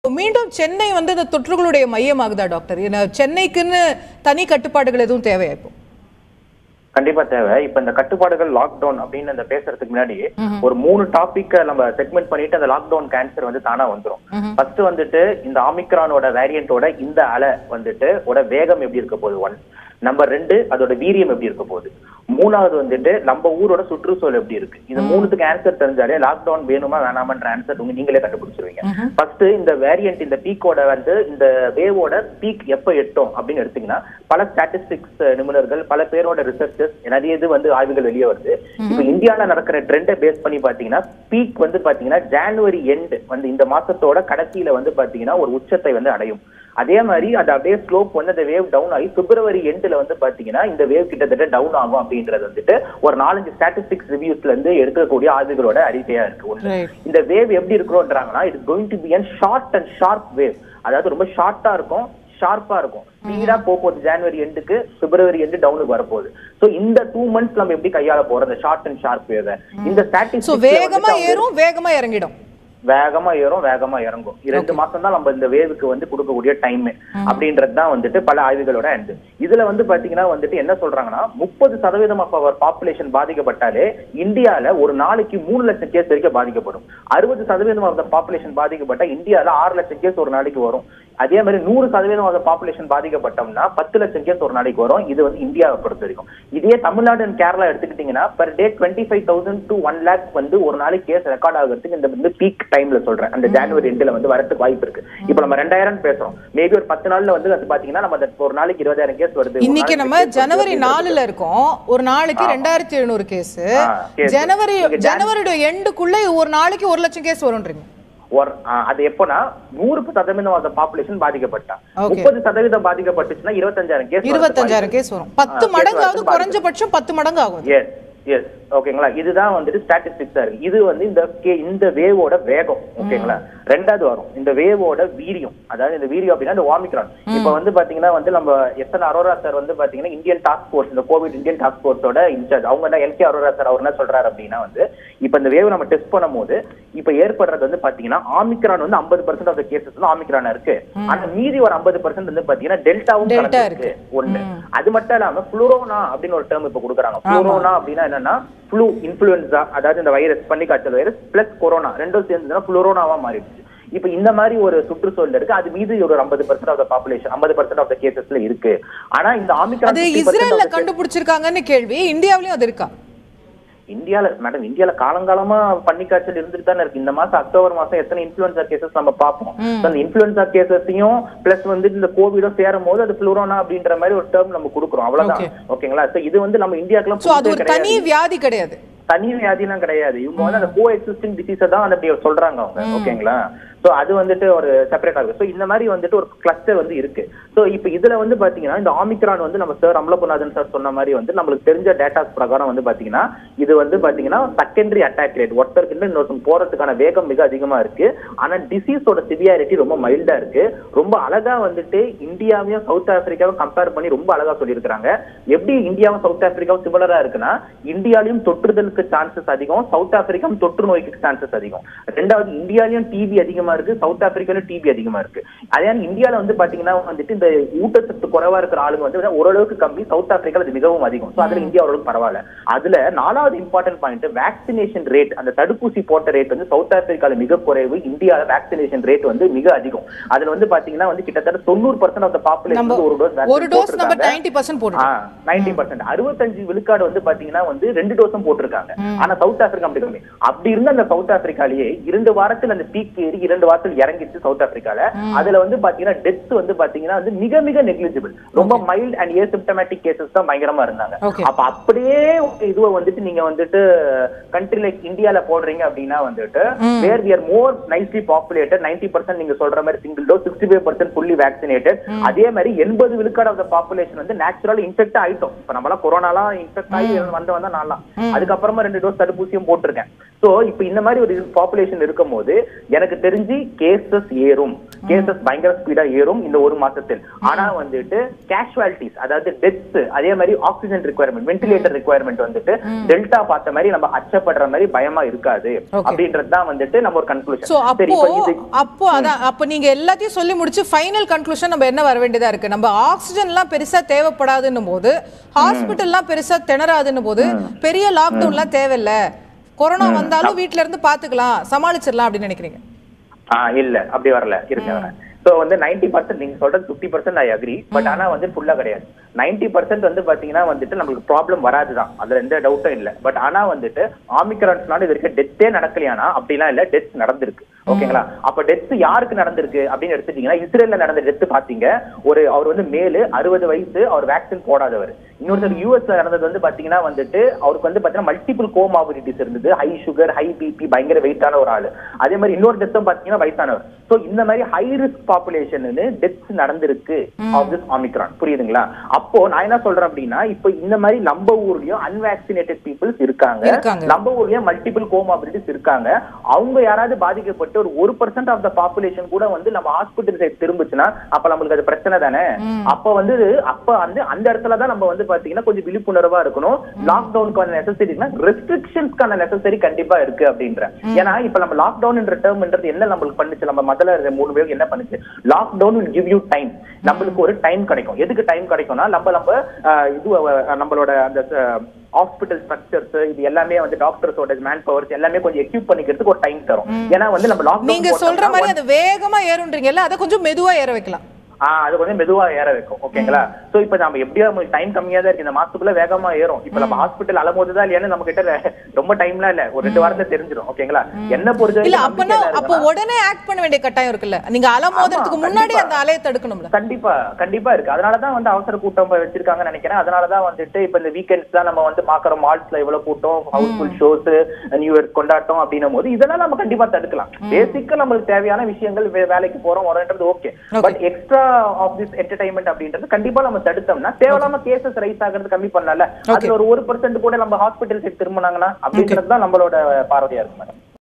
மீண்டும் சென்னை வந்து இந்த தொற்றுகளுடைய மையமாகுதா டாக்டர் ஏன்னா சென்னைக்குன்னு தனி கட்டுப்பாடுகள் எதுவும் தேவையா இப்போ கண்டிப்பா தேவை இப்ப இந்த கட்டுப்பாடுகள் லாக்டவுன் அப்படின்னு அந்த பேசுறதுக்கு முன்னாடி ஒரு மூணு டாபிக்க நம்ம செக்மெண்ட் பண்ணிட்டு அந்த லாக்டவுன் கேன்சர் வந்து தானா வந்துரும் ஃபர்ஸ்ட் வந்துட்டு இந்த ஆமிக்ரானோட வேரியண்டோட இந்த அலை வந்துட்டு ஓட வேகம் எப்படி இருக்க போகுது ஒன் நம்பர் ரெண்டு அதோட வீரியம் எப்படி இருக்க போகுது மூணாவது வந்துட்டு நம்ம ஊரோட சுற்றுச்சூழல் எப்படி இருக்கு இது மூணுத்துக்கு ஆன்சர் தெரிஞ்சாலே லாக்டவுன் வேணுமா வேணாமன்ற ஆன்சர் உங்க நீங்களே கண்டுபிடிச்சிருவீங்க ஃபர்ஸ்ட் இந்த வேரியன்ட் இந்த பீக்கோட வந்து இந்த வேவோட பீக் எப்ப எட்டும் அப்படின்னு எடுத்தீங்கன்னா பல ஸ்டாட்டிஸ்டிக்ஸ் நிபுணர்கள் பல பேரோட ரிசர்ச்சஸ் நிறைய இது வந்து ஆய்வுகள் வெளியே வருது இப்ப இந்தியால நடக்கிற ட்ரெண்டை பேஸ் பண்ணி பாத்தீங்கன்னா பீக் வந்து பாத்தீங்கன்னா ஜான்வரி எண்ட் வந்து இந்த மாசத்தோட கடைசியில வந்து பாத்தீங்கன்னா ஒரு உச்சத்தை வந்து அடையும் அதே மாதிரி அது அப்படியே ஸ்லோப் வந்து அந்த வேவ் டவுன் ஆகி பிப்ரவரி எண்ட்ல வந்து பாத்தீங்கன்னா இந்த வேவ் கிட்டத்தட்ட டவுன் ஆகும் அப்படின்றது வந்துட்டு ஒரு நாலஞ்சு ஸ்டாட்டிஸ்டிக்ஸ் ரிவ்யூஸ்ல இருந்து எடுக்கக்கூடிய ஆய்வுகளோட அறிக்கையா இருக்கு ஒண்ணு Right. இந்த வேவ் எப்படி இருக்கணும்ன்றாங்கன்னா it going to be an short and sharp wave அதாவது ரொம்ப ஷார்ட்டா இருக்கும் ஷார்ப்பா இருக்கும் ஸ்பீடா போகுது ஜனவரி எண்டுக்கு பிப்ரவரி எண்டு டவுனுக்கு வரப்போகுது சோ இந்த டூ மந்த்ஸ் நம்ம எப்படி கையாள போறோம் இந்த ஷார்ட் அண்ட் ஷார்ப் வேவ் இந்த சோ ஸ்டாட்டிஸ்டிக்ஸ் வேகமா ஏறும் வேகமா இறங்கிடும் வேகமா ஏறும் வேகமா இறங்கும் இரண்டு மாசம் தான் நம்ம இந்த வேவுக்கு வந்து கொடுக்கக்கூடிய டைம் அப்படின்றது தான் வந்துட்டு பல ஆய்வுகளோட end இதுல வந்து பாத்தீங்கன்னா வந்துட்டு என்ன சொல்றாங்கன்னா முப்பது சதவீதம் ஆஃப் அவர் பாப்புலேஷன் பாதிக்கப்பட்டாலே இந்தியால ஒரு நாளைக்கு மூணு லட்சம் கேஸ் வரைக்கும் பாதிக்கப்படும் அறுபது சதவீதம் ஆஃப் த பாப்புலேஷன் பாதிக்கப்பட்டா இந்தியால ஆறு லட்சம் கேஸ் ஒரு நாளைக்கு வரும் அதே மாதிரி நூறு சதவீதம் ஆஃப் பாப்புலேஷன் பாதிக்கப்பட்டோம்னா பத்து லட்சம் கேஸ் ஒரு நாளைக்கு வரும் இது வந்து இந்தியாவை பொறுத்த வரைக்கும் இதே தமிழ்நாடு and கேரளா எடுத்துக்கிட்டீங்கன்னா per day twenty five thousand to one lakh வந்து ஒரு நாளைக்கு கேஸ் ரெக்கார்ட் ஆகுறதுக்கு இந்த வந்து பீக் டைம்ல சொல்றேன் அந்த ஜனவரி எண்டுல வந்து வரதுக்கு வாய்ப்பு இருக்கு இப்போ நம்ம ரெண்டாயிரம் பேசுறோம் மேபி ஒரு பத்து நாள்ல வந்து அது பாத்தீங்கன்னா நம்ம அந்த ஒரு நாளைக்கு இருபதாயிரம் கேஸ் வருது ஒரு இன்னைக்கு நாளைக்கு நம்ம case வருது ஜனவரி அப்படின்றது. நாலுல இருக்கோம் ஒரு நாளைக்கு ரெண்டாயிரத்தி எழுநூறு கேஸ் ஆ, case. ஜனவரி நீங்க ஜன- ஜனவரியோட எண்டுக்குள்ள ஒரு நாளைக்கு ஒரு லட்சம் கேஸ் வரும்ன்றீங்க ஒரு ஆ, அது எப்போனா நூறு சதவீதம் ஆஃப் பாப்புலேஷன் பாதிக்கப்பட்டா Okay. முப்பது சதவீதம் பாதிக்கப்பட்டுச்சுன்னா இருபத்தஞ்சாயிரம் கேஸ் இருபத்தஞ்சாயிரம் கேஸ் வரும் பத்து ஆ, மடங்காவது case குறைஞ்சபட்சம் பத்து மடங்கு ஆகும் இது. எஸ் எஸ் ஓகேங்களா இதுதான் வந்துட்டு ஸ்டாட்டிஸ்டிக்ஸா இருக்கு இது வந்து இந்த கே- இந்த வேவோட வேகம் ஓகேங்களா ரெண்டாவது வரும் இந்த வேவோட வீரியம் அதாவது இந்த வீரியம் அப்படின்னா இந்த வாமிக்ரான் இப்ப வந்து பாத்தீங்கன்னா வந்து நம்ம எத்தனை அரோரா சார் வந்து பாத்தீங்கன்னா இந்தியன் டாஸ்க் ஃபோர்ஸ் இந்த கோவிட் இந்தியன் டாஸ்க் ஃபோர்ஸோட இன்சார்ஜ் அவங்க என்ன எல்கே அரோரா சார் அவர் என்ன சொல்றாரு அப்படின்னா வந்து இப்ப இந்த வேவ் நம்ம டெஸ்ட் பண்ணும்போது இப்ப ஏற்படுறது வந்து பாத்தீங்கன்னா ஆமிக்ரான் வந்து ஐம்பது பர்சன்ட் ஆஃப் கேசஸ் வந்து ஆமிக்ரானா இருக்கு ஆனா மீதி ஒரு ஐம்பது பர்சன்ட் வந்து பாத்தீங்கன்னா டெல்டாவும் Delta கலந்துருக்கு ஒண்ணு அது மட்டும் இல்லாம புளூரோனா அப்படின்னு ஒரு டேர்ம் இப்ப கொடுக்குறாங்க புளூரோனா அப்படின்னா என்னன்னா ஃப்ளூ இன்ஃபுளுன்சா அதாவது இந்த வைரஸ் பன்னிக்காய்ச்சல் வைரஸ் பிளஸ் கொரோனா ரெண்டும் சேர்ந்துன்னா புளூரோனாவா மாறிடுச்சு இப்ப இந்த மாதிரி ஒரு சுற்றுச்சூழல் இருக்கு அது மீது ஒரு ஐம்பது பர்சன்ட் ஆஃப் த பாப்புலேஷன் ஐம்பது பர்சன்ட் ஆஃப் த கேசஸ்ல இருக்கு ஆனா இந்த ஆமிக்ரான் அது 50% இஸ்ரேல்ல of the- கண்டுபிடிச்சிருக்காங்க கேள்வி இந்தியாவிலயும் அது இருக்கா இந்தியால மேடம் இந்தியால காலங்காலமா பன்னிக்காய்ச்சல் இருந்துட்டு தானே இருக்கு இந்த மாசம் அக்டோபர் மாசம் எத்தனை இன்ஃபுளுன்சா கேசஸ் நம்ம பார்ப்போம் So, அந்த இன்ஃபுளுன்சா கேசஸையும் பிளஸ் வந்து இந்த கோவிடும் சேரும் போது அது புளூரோனா அப்படின்ற மாதிரி ஒரு டேர்ம் நம்ம கொடுக்குறோம் அவ்வளவுதான் Okay. ஓகேங்களா சோ இது வந்து நம்ம இந்தியாக்கெல்லாம் சோ அது புதுசே ஒரு தனி கிடையாது. வியாதி கிடையாது தனி வியாதிலாம் கிடையாது இவங்க வந்து அந்த கோ எக்ஸிஸ்டிங் டிசீஸை தான் வந்து அப்படி சொல்றாங்க அவங்க ஓகேங்களா சோ அது வந்துட்டு ஒரு செப்பரேட்டா இருக்கு சோ இந்த மாதிரி வந்துட்டு ஒரு கிளஸ்டர் வந்து இருக்கு சோ இப்போ இதுல வந்து பாத்தீங்கன்னா இந்த ஆமிக்ரான் வந்து நம்ம சார் அமலகுநாதன் சார் சொன்ன மாதிரி வந்து நம்மளுக்கு தெரிஞ்ச டேட்டாஸ் பிரகாரம் வந்து பாத்தீங்கன்னா இது வந்து பாத்தீங்கன்னா செகண்டரி அட்டாக் ரேட் ஒருத்தருக்கு இருந்து இன்னொருத்தர் போறதுக்கான வேகம் மிக அதிகமா இருக்கு ஆனா டிசீஸோட சிவியாரிட்டி ரொம்ப மைல்டா இருக்கு ரொம்ப அழகா வந்துட்டு இந்தியாவையும் சவுத் ஆப்பிரிக்காவும் கம்பேர் பண்ணி ரொம்ப அழகா சொல்லியிருக்காங்க எப்படி இந்தியாவும் சவுத் ஆப்பிரிக்காவும் சிமிலரா இருக்குன்னா இந்தியாலையும் தொற்றுதலுக்கு சான்சஸ் அதிகம் சவுத் ஆப்பிரிக்காவும் தொற்று நோய்க்கு சான்சஸ் அதிகம் ரெண்டாவது இந்தியாலையும் டிபி அதிகமா இருக்கு சவுத் ஆப்பிரிக்காலையும் டிபி அதிகமா இருக்கு அதே மாதிரி இந்தியால வந்து பாத்தீங்கன்னா வந்துட்டு இந்த ஊட்டச்சத்து குறைவா இருக்கிற ஆளுங்க வந்து ஓரளவுக்கு கம்மி சவுத் ஆப்பிரிக்கால அது மிகவும் அதிகம் சோ அதுல இந்தியா ஓரளவுக்கு பரவாயில்ல அதுல நாலாவது இம்பார்ட்டன்ட் பாயிண்ட் வேக்சினேஷன் ரேட் அந்த தடுப்பூசி போட்ட ரேட் வந்து சவுத் ஆப்பிரிக்கால மிக குறைவு இந்தியால வேக்சினேஷன் ரேட் வந்து மிக அதிகம் அதுல வந்து பாத்தீங்கன்னா வந்து கிட்டத்தட்ட தொண்ணூறு பர்சன்ட் ஆஃப் த பாப்புலேஷன் நம்ம ஒரு டோஸ் ஒரு டோஸ் நம்ம நைன்டி பர்சன்ட் போட்டுருக்கோம் நைன்டி பர்சன்ட் அறுபத்தஞ்சு விழுக்காடு வந்து பாத்தீங்கன்னா வந்து ரெண்டு டோஸும் போட்டிருக்காங்க ஆனா சவுத் ஆப்பிரிக்கா அப்படி கம்மி அப்படி இருந்த அந்த சவுத் ஆப்பிரிக்காலேயே இரண்டு வாரத்தில் அந்த பீக் ஏறி இரண்டு வாரத்தில் இறங்கிச்சு சவுத் ஆப்பிரிக்கால அதுல வந்து பாத்தீங்கன்னா டெத் வந்து பாத்தீங்கன்னா வந்து மிக மிக நெக்லிஜிபிள் ரொம்ப மைல்ட் அண்ட் ஏசிம்டமேட்டிக் கேசஸ் தான் பயங்கரமா இருந்தாங்க Okay. அப்ப அப்படியே ஒரு இதுவை வந்துட்டு நீங்க வந்துட்டு கண்ட்ரி லைக் இந்தியால போடுறீங்க அப்படின்னா வந்துட்டு where we are more nicely populated ninety percent நீங்க சொல்ற மாதிரி single dose sixty five percent fully vaccinated அதே மாதிரி எண்பது விழுக்காடு ஆஃப் த பாப்புலேஷன் வந்து நேச்சுரல் இன்ஃபெக்ட் ஆயிட்டோம் இப்ப நம்மளாம் கொரோனாலாம் இன்ஃபெக்ட் ஆகி வந்து வந்தா நான்லாம் அதுக்கப்புறமா ரெண்டு டோஸ் தடுப்பூசியும் போட்டிருக்கேன் சோ இப்ப இந்த மாதிரி ஒரு பாப்புலேஷன் இருக்கும் போது எனக்கு தெரிஞ்சு கேசஸ் ஏறும் கேசஸ் பயங்கர ஸ்பீடா ஏறும் இந்த ஒரு மாசத்தில் ஆனா வந்துட்டு கேஷுவாலிட்டிஸ் அதாவது டெத்ஸ் அதே மாதிரி ஆக்சிஜன் ரிக்குவயர்மெண்ட் வென்டிலேட்டர் ரிக்குவயர்மெண்ட் வந்துட்டு டெல்டா பார்த்த மாதிரி நம்ம அச்சப்படுற மாதிரி பயமா இருக்காது Okay. அப்படின்றது தான் வந்துட்டு நம்ம ஒரு சோ கன்க்ளூஷன் சரி அப்போ இப்போ இது அப்போ அதான் அப்போ நீங்க எல்லாத்தையும் சொல்லி முடிச்சு ஃபைனல் கன்க்ளூஷன் நம்ம என்ன வர வேண்டியதா இருக்கு நம்ம ஆக்சிஜன்லாம் பெருசா தேவைப்படாதுன்னும் போது ஹாஸ்பிட்டல்லாம் பெருசா திணறாதுன்னும் போது பெரிய லாக்டவுன்லாம் தேவையில்ல கொரோனா வந்தாலும் வீட்ல இருந்து பாத்துக்கலாம் சமாளிச்சிடலாம் அப்படின்னு நினைக்கிறீங்க ஆ இல்ல அப்படி வரல இருங்க வரேன் சோ வந்து 90% பர்சன்ட் நீங்க சொல்றது fifty percent I agree but ஆனா வந்து ஃபுல்லா கிடையாது 90% பர்சன்ட் வந்து பாத்தீங்கன்னா வந்துட்டு நம்மளுக்கு ப்ராப்ளம் வராதுதான் அதுல எந்த டவுட்டும் இல்ல பட் ஆனா வந்துட்டு ஆமிக்ரான்ஸ்னால இது வரைக்கும் டெத்தே நடக்கலையானா அப்படிலாம் இல்ல டெத் நடந்திருக்கு ஓகேங்களா அப்ப டெத் யாருக்கு நடந்திருக்கு அப்படின்னு எடுத்துட்டீங்கன்னா இஸ்ரேல்ல நடந்த டெத் பாத்தீங்க ஒரு அவர் வந்து மேலு அறுபது வயசு அவர் வேக்சின் போடாதவர் இன்னொருத்தர் யூஎஸ்ல நடந்தது வந்து பாத்தீங்கன்னா வந்துட்டு அவருக்கு வந்து பாத்தீங்கன்னா மல்டிபிள் கோமாபிலிட்டிஸ் இருந்தது ஹை சுகர் ஹை பிபி பயங்கர வெயிட்டான ஒரு ஆளு அதே மாதிரி இன்னொரு டெத்தும் பாத்தீங்கன்னா வயசானவர் சோ இந்த மாதிரி ஹை ரிஸ்க் பாப்புலேஷன் டெத்ஸ் நடந்திருக்கு ஆஃப் திஸ் ஆமிக்ரான் புரியுதுங்களா அப்போ நான் என்ன சொல்றேன் அப்படின்னா இப்போ இந்த மாதிரி நம்ம ஊர்லயும் அன்வாக்சினேட்டட் பீப்புள்ஸ் இருக்காங்க இருக்காங்க. நம்ம ஊர்லயும் மல்டிபிள் கோமாபிலிட்டிஸ் இருக்காங்க அவங்க யாராவது பாதிக்கப்பட்டு ஒரு ஒரு பர்சன்ட் ஆஃப் த பாப்புலேஷன் கூட வந்து நம்ம ஹாஸ்பிட்டல் சைடு திரும்பிச்சுன்னா அப்ப நம்மளுக்கு அது பிரச்சனை தானே அப்ப வந்து அப்ப வந்து அந்த இடத்துல தான் நம்ம வந்து பாத்தீங்கன்னா கொஞ்சம் விழிப்புணர்வா இருக்கணும் லாக்டவுனுக்கான நெசசரினா ரெஸ்ட்ரிக்ஷன்ஸ்க்கான நெசசரி கண்டிப்பா இருக்கு அப்படின்ற ஏன்னா இப்ப நம்ம லாக்டவுன்ன்ற டேர்ம்ன்றது என்ன நம்மளுக்கு பண்ணுச்சு நம்ம முதல்ல இருந்த மூணு பேருக்கு என்ன பண்ணுச்சு lockdown will give you time நம்மளுக்கு ஒரு டைம் கிடைக்கும் எதுக்கு டைம் கிடைக்கும்னா நம்ம நம்ம ஆஹ், இது அஹ், நம்மளோட அந்த ஹாஸ்பிட்டல் ஸ்ட்ரக்சர்ஸ் இது எல்லாமே வந்து டாக்டர்ஸோட மேன் பவர்ஸ் எல்லாமே கொஞ்சம் எக்யூப் பண்ணிக்கிறதுக்கு ஒரு டைம் தரும் ஏன்னா வந்து நம்ம நீங்க லாக்டவுன் சொல்ற மாதிரி அது வேகமா ஏறுன்றீங்கல்ல அதை கொஞ்சம் மெதுவா ஏற வைக்கலாம் ஆஹ் அது கொஞ்சம் மெதுவா ஏற வைக்கும் ஓகேங்களா சோ இப்ப நம்ம எப்படியா டைம் கம்மியா தான் இருக்கு இந்த மாசத்துக்குள்ள வேகமா ஏறும் இப்ப நம்ம ஹாஸ்பிட்டல் அலமோதுதான் இல்லையான்னு நம்ம கிட்ட ரொம்ப டைம்லாம் இல்ல ஒரு ரெண்டு வாரத்துல தெரிஞ்சிடும் ஓகேங்களா என்ன பொறுத்த இல்ல வரைக்கும் அப்பனா நம்பிக்கை என்ன அப்போ இருக்குன்னா- உடனே ஆக்ட் பண்ண வேண்டிய கட்டாயம் இருக்குல்ல நீங்க அலமோதுறதுக்கு ஆமா, முன்னாடி கண்டிப்பா. அந்த அலையை தடுக்கணும்ல கண்டிப்பா கண்டிப்பா இருக்கு அதனாலதான் வந்து அவசர கூட்டம் வச்சிருக்காங்கன்னு நினைக்கிறேன் அதனாலதான் வந்துட்டு இப்ப இந்த வீக்கெண்ட்ஸ் தான் நம்ம வந்து பாக்குற மால்ஸ்ல இவ்வளவு கூட்டம் ஹவுஸ்ஃபுல் ஷோஸ் நியூ இயர் கொண்டாட்டம் அப்படின்னும் போது இதெல்லாம் நம்ம கண்டிப்பா தடுக்கலாம் பேசிக்கா நம்மளுக்கு தேவையான விஷயங்கள் வே- வேலைக்கு போறோம் வரன்றது okay but extra of this entertainment அப்படின்றது கண்டிப்பா நம்ம தடுத்தோம்னா தேவையில்லாம கேசஸ் ரைஸ் ஆகிறது கம்மி பண்ணல அதுல ஒரு ஒரு பர்சன்ட் கூட நம்ம ஹாஸ்பிட்டல் சைட் திரும்பினாங்கன்னா அப்படின்றது தான் நம்மளோட பார்வையா இருக்கு மேடம்